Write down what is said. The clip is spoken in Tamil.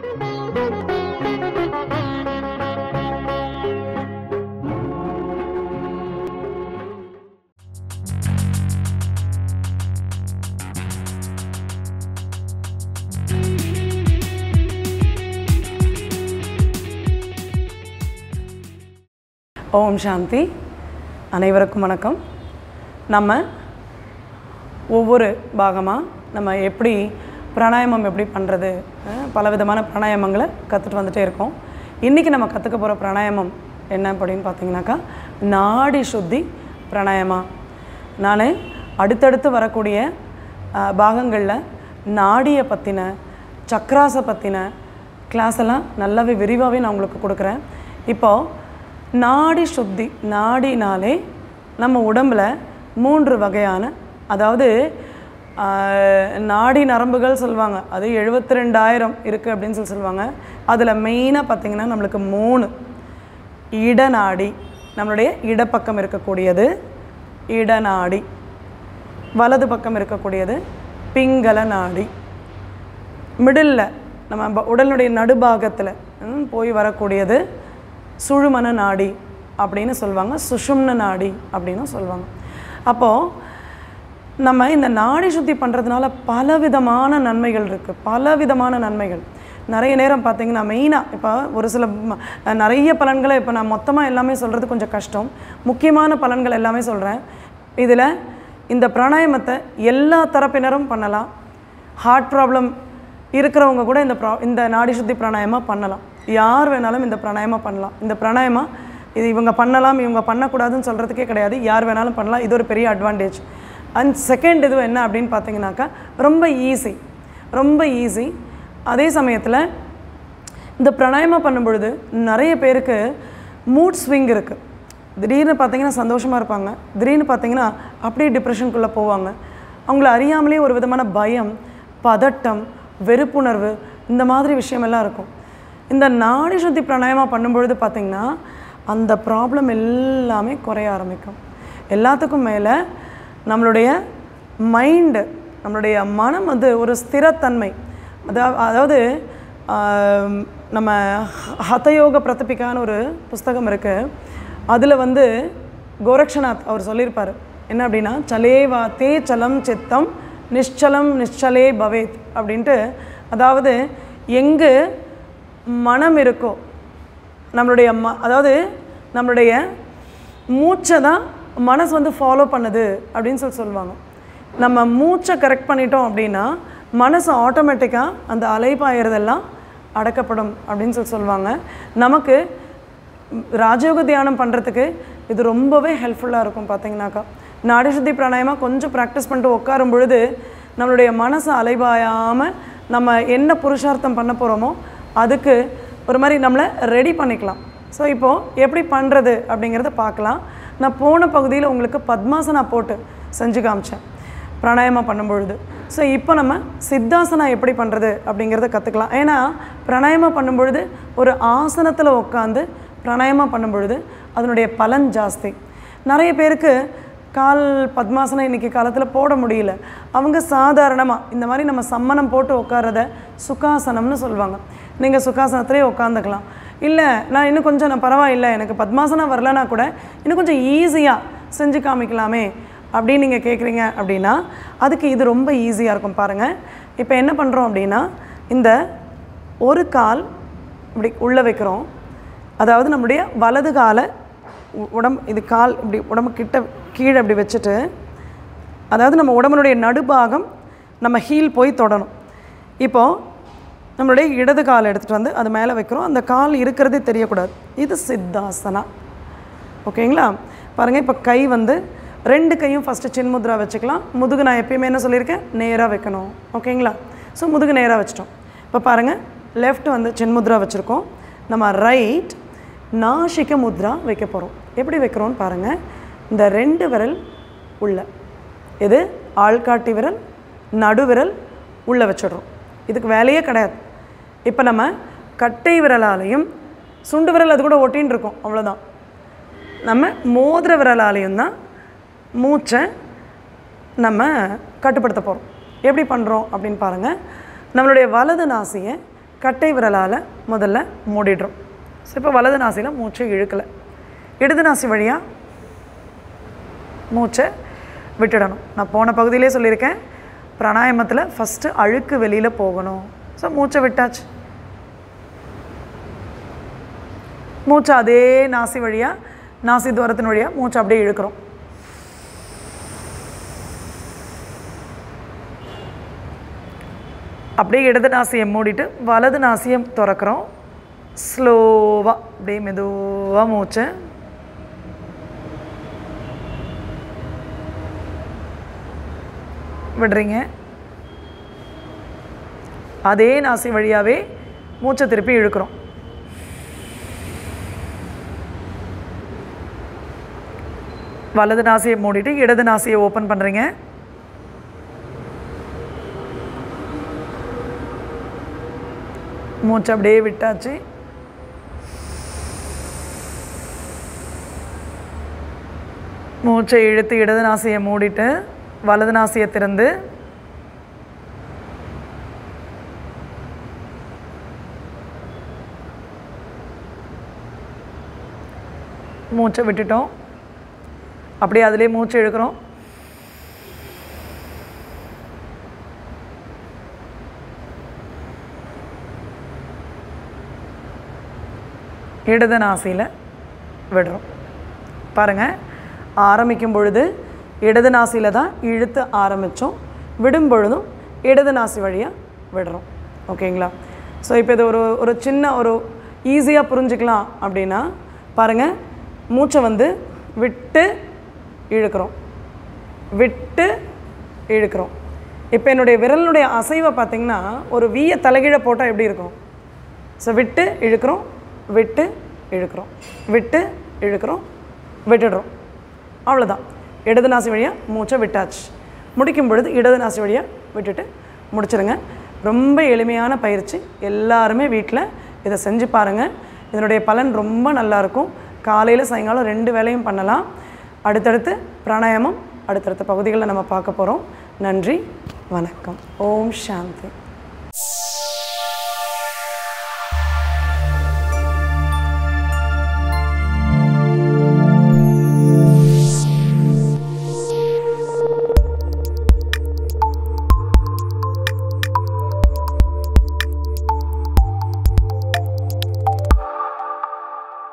ஓம் சாந்தி அனைவருக்கும் வணக்கம் நம்ம ஒவ்வொரு பாகமாக நம்ம எப்படி பிராணாயாமம் எப்படி பண்ணுறது பல விதமான பிராணாயாமங்களை கற்றுட்டு வந்துட்டே இருக்கோம் இன்றைக்கி நம்ம கற்றுக்க போகிற பிராணாயாமம் என்ன அப்படின்னு பார்த்தீங்கன்னாக்கா நாடி சுத்தி பிராணாயாமா நான் அடுத்தடுத்து வரக்கூடிய பாகங்களில் நாடியை பற்றின சக்ராஸை பற்றின கிளாஸ் எல்லாம் நல்லாவே விரிவாகவே நான் உங்களுக்கு கொடுக்குறேன் இப்போது நாடி சுத்தி நாடினாலே நம்ம உடம்பில் மூன்று வகையான அதாவது ஆஹ், நாடி நரம்புகள் சொல்லுவாங்க அது எழுபத்தி ரெண்டாயிரம் இருக்குது அப்படின்னு சொல்லி சொல்லுவாங்க அதில் மெயினாக பார்த்தீங்கன்னா நம்மளுக்கு மூணு இடநாடி நம்மளுடைய இடப்பக்கம் இருக்கக்கூடியது இடநாடி வலது பக்கம் இருக்கக்கூடியது பிங்கள நாடி மிடில் நம்ம ப- உடலுடைய நடுபாகத்தில் ம், போய் வரக்கூடியது சுழுமன நாடி அப்படின்னு சொல்லுவாங்க சுஷும்ன நாடி அப்படின்னு சொல்லுவாங்க அப்போது நம்ம இந்த நாடி சுத்தி பண்ணுறதுனால பலவிதமான நன்மைகள் இருக்குது பலவிதமான நன்மைகள் நிறைய நேரம் பார்த்தீங்கன்னா மெயினாக இப்போ ஒரு சில ம- நிறைய பலன்களை இப்போ நான் மொத்தமாக எல்லாமே சொல்கிறது கொஞ்சம் கஷ்டம் முக்கியமான பலன்கள் எல்லாமே சொல்கிறேன் இதில் இந்த பிராணாயாமத்தை எல்லா தரப்பினரும் பண்ணலாம் ஹார்ட் ப்ராப்ளம் இருக்கிறவங்க கூட இந்த ப்ரா இந்த நாடி சுத்தி பிராணாயமா பண்ணலாம் யார் வேணாலும் இந்த பிராணாயமா பண்ணலாம் இந்த பிராணாயமா இது இவங்க பண்ணலாம் இவங்க பண்ணக்கூடாதுன்னு சொல்கிறதுக்கே கிடையாது யார் வேணாலும் பண்ணலாம் இது ஒரு பெரிய அட்வான்டேஜ் அண்ட் செகண்ட் இது என்ன அப்படின்னு பார்த்தீங்கன்னாக்கா ரொம்ப ஈஸி ரொம்ப ஈஸி அதே சமயத்தில் இந்த பிராணாயமா பண்ணும் பொழுது நிறைய பேருக்கு மூட் ஸ்விங் இருக்குது திடீர்னு பார்த்தீங்கன்னா சந்தோஷமாக இருப்பாங்க திடீர்னு பார்த்தீங்கன்னா அப்படியே டிப்ரெஷனுக்குள்ளே போவாங்க அவங்கள அறியாமலே ஒரு விதமான பயம் பதட்டம் வெறுப்புணர்வு இந்த மாதிரி விஷயமெல்லாம் இருக்கும் இந்த நாடி சுத்தி பிராணாயமா பண்ணும்பொழுது பார்த்தீங்கன்னா அந்த ப்ராப்ளம் எல்லாமே குறைய ஆரம்பிக்கும் எல்லாத்துக்கும் மேலே நம்மளுடைய மைண்டு நம்மளுடைய மனம் வந்து ஒரு ஸ்திரத்தன்மை அதாவது அதாவது ஆம், நம்ம ஹ- ஹதயோக பிரதபிக்கான ஒரு புஸ்தகம் இருக்குது அதில் வந்து கோரக்ஷநாத் அவர் சொல்லியிருப்பார் என்ன அப்படின்னா சலேவா தே சலம் சித்தம் நிಶ್ಚலம் நிಶ್ಚலே பவேத் அப்படின்ட்டு அதாவது எங்கு மனம் இருக்கோ நம்மளுடைய ம அதாவது நம்மளுடைய மூச்சை தான் மனசு வந்து ஃபாலோ பண்ணுது அப்படின்னு சொல்லி சொல்லுவாங்க நம்ம மூச்சை கரெக்ட் பண்ணிட்டோம் அப்படின்னா மனசு ஆட்டோமேட்டிக்காக அந்த அலைபாயறதெல்லாம் அடக்கப்படும் அப்படின்னு சொல்லி சொல்லுவாங்க நமக்கு ராஜயோக தியானம் பண்ணுறதுக்கு இது ரொம்பவே ஹெல்ப்ஃபுல்லாக இருக்கும் பார்த்தீங்கன்னாக்கா நாடி சுத்தி பிராணாயமா கொஞ்சம் ப்ராக்டிஸ் பண்ணிட்டு உட்காரும் பொழுது நம்மளுடைய மனசு அலைபாயாமல் நம்ம என்ன புருஷார்த்தம் பண்ண போகிறோமோ அதுக்கு ஒரு மாதிரி நம்மளை ரெடி பண்ணிக்கலாம் ஸோ இப்போது எப்படி பண்ணுறது அப்படிங்கிறத பார்க்கலாம் நான் போன பகுதியில் உங்களுக்கு பத்மாசனா போட்டு செஞ்சு காமிச்சேன் பிராணாயாமம் பண்ணும்பொழுது ஸோ இப்போ நம்ம சித்தாசனா எப்படி பண்ணுறது அப்படிங்கிறத கற்றுக்கலாம் ஏன்னா பிராணாயாமம் பண்ணும்பொழுது ஒரு ஆசனத்தில் உட்காந்து பிராணாயாமம் பண்ணும்பொழுது அதனுடைய பலன் ஜாஸ்தி நிறைய பேருக்கு கால் பத்மாசனம் இன்றைக்கி காலத்தில் போட முடியல அவங்க சாதாரணமாக இந்த மாதிரி நம்ம சம்மணம் போட்டு உட்காரத சுகாசனம்னு சொல்லுவாங்க நீங்கள் சுகாசனத்திலே உட்காந்துக்கலாம் இல்லை நான் இன்னும் கொஞ்சம் நான் பரவாயில்லை எனக்கு பத்மாசனம் வரலனா கூட இன்னும் கொஞ்சம் ஈஸியாக செஞ்சு காமிக்கலாமே அப்படின்னு நீங்கள் கேட்குறீங்க அப்படின்னா அதுக்கு இது ரொம்ப ஈஸியாக இருக்கும் பாருங்கள் இப்போ என்ன பண்ணுறோம் அப்படின்னா இந்த ஒரு கால் இப்படி உள்ளே வைக்கிறோம் அதாவது நம்முடைய வலது காலை உ- உடம்பு இது கால் இப்படி உடம்பு கிட்ட கீழே இப்படி வச்சுட்டு அதாவது நம்ம உடம்புடைய நடுபாகம் நம்ம ஹீல் போய் தொடணும் இப்போது நம்மளுடைய இடது கால் எடுத்துகிட்டு வந்து அது மேலே வைக்கிறோம் அந்த கால் இருக்கிறதே தெரியக்கூடாது இது சித்தாசனா ஓகேங்களா பாருங்கள் இப்போ கை வந்து ரெண்டு கையும் ஃபஸ்ட்டு சின்முத்ரா வச்சுக்கலாம் முதுகு நான் எப்பயுமே என்ன சொல்லியிருக்கேன் நேராக வைக்கணும் ஓகேங்களா ஸோ முதுகு நேராக வச்சிட்டோம் இப்போ பாருங்கள் லெஃப்ட் வந்து சின்முத்ரா வச்சுருக்கோம் நம்ம ரைட் நாசிக முத்ரா வைக்க போகிறோம் எப்படி வைக்கிறோம்னு பாருங்கள் இந்த ரெண்டு விரல் உள்ள இது ஆள்காட்டி விரல் நடுவிரல் உள்ளே வச்சிடுறோம் இதுக்கு வேலையே கிடையாது இப்போ நம்ம கட்டை விரலாலையும் சுண்டு விரல் அது கூட ஒட்டின்னு இருக்கோம் அவ்வளோதான் நம்ம மோதிர விரலாலையும் தான் மூச்சை நம்ம கட்டுப்படுத்த போகிறோம் எப்படி பண்ணுறோம் அப்படின்னு பாருங்கள் நம்மளுடைய வலது நாசியை கட்டை விரலால் முதல்ல மூடிடுறோம் ஸோ இப்போ வலது நாசியில் மூச்சை இழுக்கலை இடது நாசி வழியாக மூச்சை விட்டுடணும் நான் போன பகுதியிலே சொல்லியிருக்கேன் பிராணாயாமத்தில் ஃபஸ்ட்டு அழுக்கு வெளியில் போகணும் ஸோ மூச்சை விட்டாச்சு மூச்சை அதே நாசி வழியாக நாசி துவாரத்தின் வழியாக மூச்சை அப்படியே இழுக்கிறோம் அப்படியே இடது நாசியை மூடிட்டு வலது நாசியை திறக்கிறோம் ஸ்லோவாக அப்படியே மெதுவாக மூச்சை விடுறீங்க அதே நாசி வழியாகவே மூச்சை திருப்பி இழுக்கிறோம் வலது நாசியை மூடிட்டு இடது நாசியை ஓப்பன் பண்ணுறீங்க மூச்சை அப்படியே விட்டாச்சு மூச்சை இழுத்து இடது நாசியை மூடிட்டு வலது நாசியை திறந்து மூச்சை விட்டுட்டோம் அப்படியே அதிலே மூச்சு இழுக்கிறோம் இடது நாசியில் விடுறோம் பாருங்கள் ஆரம்பிக்கும் பொழுது இடது நாசியில் தான் இழுத்து ஆரம்பித்தோம் விடும் பொழுதும் இடது நாசி வழியாக விடுறோம் ஓகேங்களா ஸோ இப்போ இது ஒரு ஒரு சின்ன ஒரு ஈஸியாக புரிஞ்சுக்கலாம் அப்படின்னா பாருங்கள் மூச்சை வந்து விட்டு இழுக்கிறோம் விட்டு இழுக்கிறோம் இப்போ என்னுடைய விரலுடைய அசைவை பார்த்தீங்கன்னா ஒரு வீய தலைகீழ போட்டால் எப்படி இருக்கும் ஸோ விட்டு இழுக்கிறோம் விட்டு இழுக்கிறோம் விட்டு இழுக்கிறோம் விட்டுடுறோம் அவ்வளோதான் இடது நாசி வழியாக மூச்சை விட்டாச்சு முடிக்கும் பொழுது இடது நாசி வழியாக விட்டுட்டு முடிச்சிருங்க ரொம்ப எளிமையான பயிற்சி எல்லாருமே வீட்டில் இதை செஞ்சு பாருங்கள் இதனுடைய பலன் ரொம்ப நல்லாயிருக்கும் காலையில் சாயங்காலம் ரெண்டு வேலையும் பண்ணலாம் அடுத்தடுத்து பிராணாயாமம் அடுத்தடுத்த பகுதிகளில் நம்ம பார்க்க போகிறோம் நன்றி வணக்கம் ஓம் சாந்தி